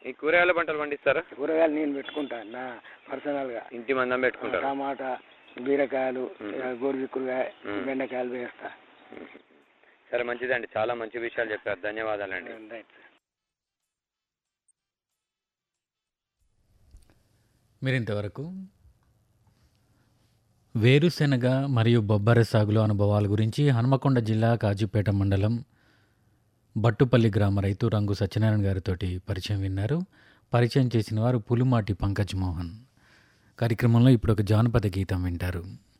ఈ కూరగాయల పంటలు పండిస్తారా కూరగాయలు నేను పెట్టుకుంటా నా పర్సనల్గా ఇంటి మందం పెట్టుకుంటారు టమాటా బీరకాయలు మ్మ్. గోరుచిక్కుడుకాయ మ్మ్. బెండకాయలు వేస్తా సరే మంచిదండి చాలా మంచి విషయాలు చెప్పారు ధన్యవాదాలండి రైట్ మీరు ఇంతవరకు వేరుశెనగ మరియు బొబ్బర సాగులో అనుభవాల గురించి హనుమకొండ జిల్లా కాజీపేట మండలం బట్టుపల్లి గ్రామ రైతు రంగు సత్యనారాయణ గారితో పరిచయం విన్నారు పరిచయం చేసిన వారు పులుమాటి పంకజ్ మోహన్ కార్యక్రమంలో ఇప్పుడు ఒక జానపద గీతం వింటారు